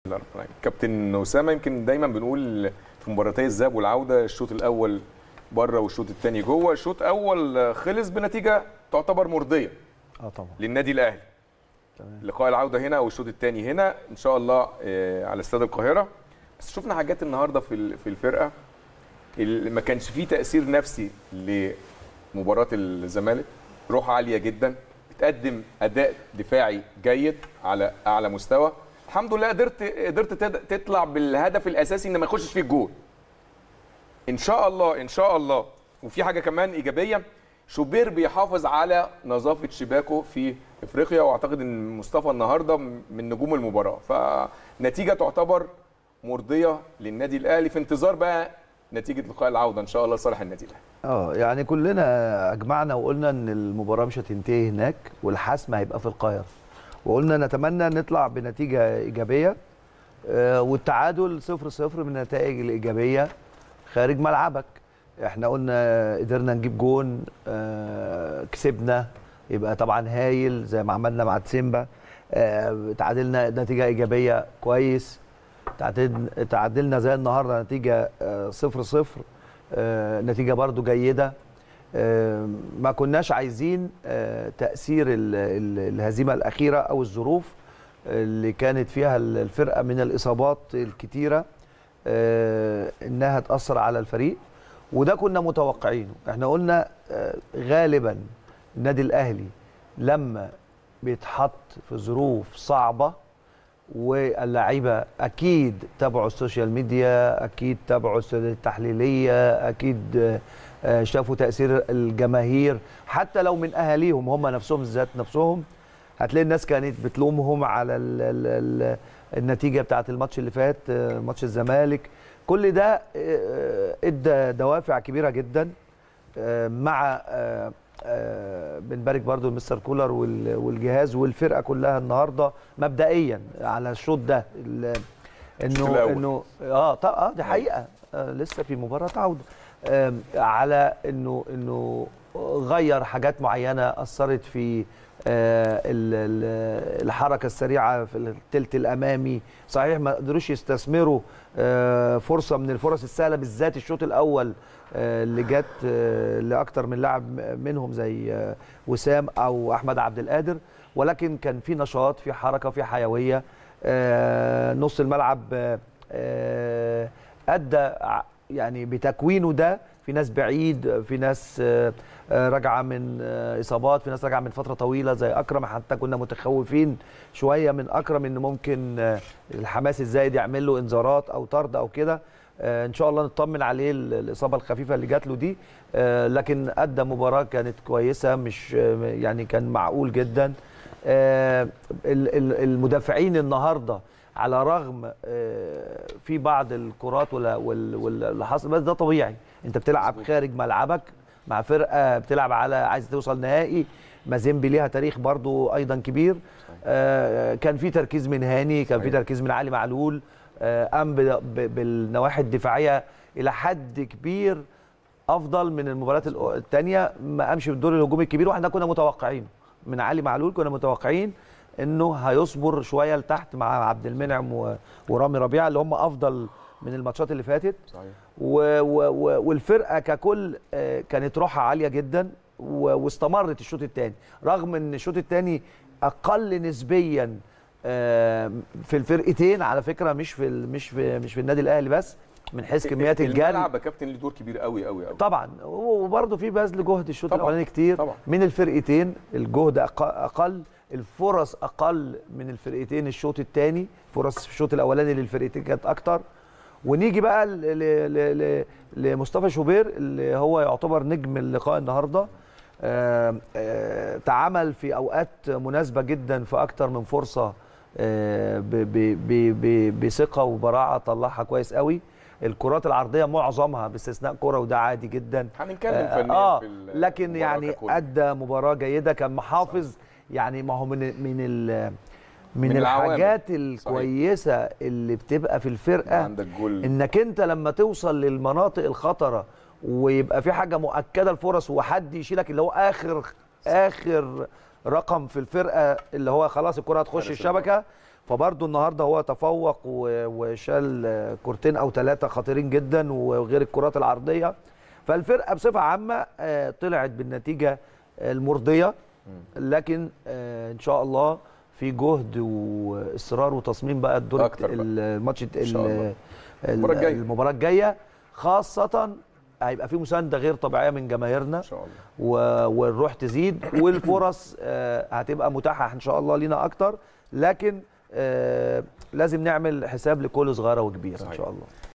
كابتن اسامه يمكن دايما بنقول في مباراتي الذهاب والعوده الشوط الاول بره والشوط الثاني جوه الشوط الاول خلص بنتيجه تعتبر مرضيه اه طبعا للنادي الاهلي تمام. لقاء العوده هنا والشوط الثاني هنا ان شاء الله آه، على استاد القاهره بس شفنا حاجات النهارده في ال- في الفرقه اللي ما كانش فيه تاثير نفسي لمباراه الزمالك روح عاليه جدا بتقدم اداء دفاعي جيد على اعلى مستوى الحمد لله قدرت قدرت تد- تطلع بالهدف الاساسي ان ما يخشش فيه الجول ان شاء الله ان شاء الله وفي حاجه كمان ايجابيه شوبير بيحافظ على نظافه شباكه في افريقيا واعتقد ان مصطفى النهارده من نجوم المباراه فنتيجه تعتبر مرضيه للنادي الاهلي في انتظار بقى نتيجه لقاء العوده ان شاء الله لصالح النادي الاهلي اه يعني كلنا اجمعنا وقلنا ان المباراه مش هتنتهي هناك والحسم هيبقى في القاهره وقلنا نتمنى نطلع بنتيجه ايجابيه آه، والتعادل صفر صفر من النتائج الايجابيه خارج ملعبك احنا قلنا قدرنا نجيب جون آه، كسبنا يبقى طبعا هايل زي ما عملنا مع تسيمبا آه، تعادلنا نتيجه ايجابيه كويس تعادل- تعادلنا زي النهارده نتيجه آه، صفر صفر آه، نتيجه برضو جيده آه، ما كناش عايزين آه، تاثير ال- ال- الهزيمه الاخيره او الظروف اللي كانت فيها ال- الفرقه من الاصابات الكتيره آه، انها تاثر على الفريق وده كنا متوقعينه احنا قلنا آه، غالبا النادي الاهلي لما بيتحط في ظروف صعبه واللعيبه اكيد تابعوا السوشيال ميديا اكيد تابعوا السيادات التحليليه اكيد آه، آه، شافوا تاثير الجماهير حتى لو من اهاليهم هم نفسهم ذات نفسهم هتلاقي الناس كانت بتلومهم على ال ال ال النتيجه بتاعه الماتش اللي فات آه، ماتش الزمالك كل ده آه، ادى دوافع كبيره جدا آه، مع آه، آه، بنبارك برضو لمستر كولر وال- والجهاز والفرقه كلها النهارده مبدئيا على الشوط ده ال- الشوط انه الأول. انه اه طب اه دي حقيقه آه لسه في مباراه عوده آم، على انه انه غير حاجات معينه اثرت في آه، ال- ال- الحركه السريعه في الثلث الامامي صحيح ما قدروش يستثمروا آه، فرصه من الفرص السهله بالذات الشوط الاول آه، اللي جت آه، لاكتر من لاعب منهم زي آه، وسام او احمد عبد القادر ولكن كان في نشاط في حركه في حيويه آه، نص الملعب آه، آه، ادى ع- يعني بتكوينه ده في ناس بعيد في ناس آه، آه، راجعه من آه، اصابات في ناس راجعه من فتره طويله زي اكرم حتى كنا متخوفين شويه من اكرم ان ممكن آه، الحماس الزايد يعمل له انذارات او طرد او كده آه، ان شاء الله نطمن عليه ال- الاصابه الخفيفه اللي جات له دي آه، لكن ادى مباراه كانت كويسه مش آه، يعني كان معقول جدا آه، ال- ال- المدافعين النهارده على رغم آه، في بعض الكرات ولا- وال- واللي حصل بس ده طبيعي انت بتلعب مظبوط. خارج ملعبك مع فرقه بتلعب على عايز توصل نهائي مازيمبي ليها تاريخ برضو ايضا كبير آه، كان في تركيز من هاني كان في صحيح. تركيز من علي معلول آه، قام ب- ب- بالنواحي الدفاعيه الى حد كبير افضل من المباريات الثانيه ما قامش بالدور الهجومي الكبير واحنا كنا متوقعين من علي معلول كنا متوقعين انه هيصبر شويه لتحت مع عبد المنعم و- ورامي ربيعه اللي هم افضل من الماتشات اللي فاتت صحيح و و و والفرقه ككل آه، كانت روحها عاليه جدا و- واستمرت الشوط الثاني رغم ان الشوط الثاني اقل نسبيا آه، في الفرقتين على فكره مش في ال- مش في مش في النادي الاهلي بس من حيث كميات الجري الملعب يا كابتن ليه دور كبير قوي قوي قوي طبعا وبرضه في بذل جهد الشوط طبعاً، الاولاني كتير طبعاً. من الفرقتين الجهد أق- اقل الفرص اقل من الفرقتين الشوط الثاني فرص في الشوط الاولاني للفرقتين كانت اكتر ونيجي بقى ل- ل- ل- ل- لمصطفى شوبير اللي هو يعتبر نجم اللقاء النهارده آه، آه، تعامل في اوقات مناسبه جدا في اكتر من فرصه آه، ب- ب- ب- ب- بثقه وبراعه طلعها كويس قوي الكرات العرضيه معظمها باستثناء كره وده عادي جدا هنتكلم آه، فنيا اه في ال- لكن المباراة يعني ككل. ادى مباراه جيده كان محافظ يعني ما هو من من ال من, من العوامل. الحاجات الكويسه اللي بتبقى في الفرقه عندك جول انك انت لما توصل للمناطق الخطره ويبقى في حاجه مؤكده الفرص وحد يشيلك اللي هو اخر اخر رقم في الفرقه اللي هو خلاص الكره هتخش حارس الشبكه فبرضه النهارده هو تفوق و- وشال آه، كورتين او ثلاثه خطيرين جدا وغير الكرات العرضيه فالفرقه بصفه عامه آه، طلعت بالنتيجه المرضيه لكن آه، ان شاء الله في جهد واصرار وتصميم بقى الدور أكتر بقى. الماتش إن شاء الله. ال- المباراة الجاية. المباراه الجايه خاصه هيبقى في مسانده غير طبيعيه من جماهيرنا ان شاء الله و- والروح تزيد والفرص آه، هتبقى متاحه ان شاء الله لينا اكتر لكن آه، لازم نعمل حساب لكل صغيره وكبيره ان صحيح. شاء الله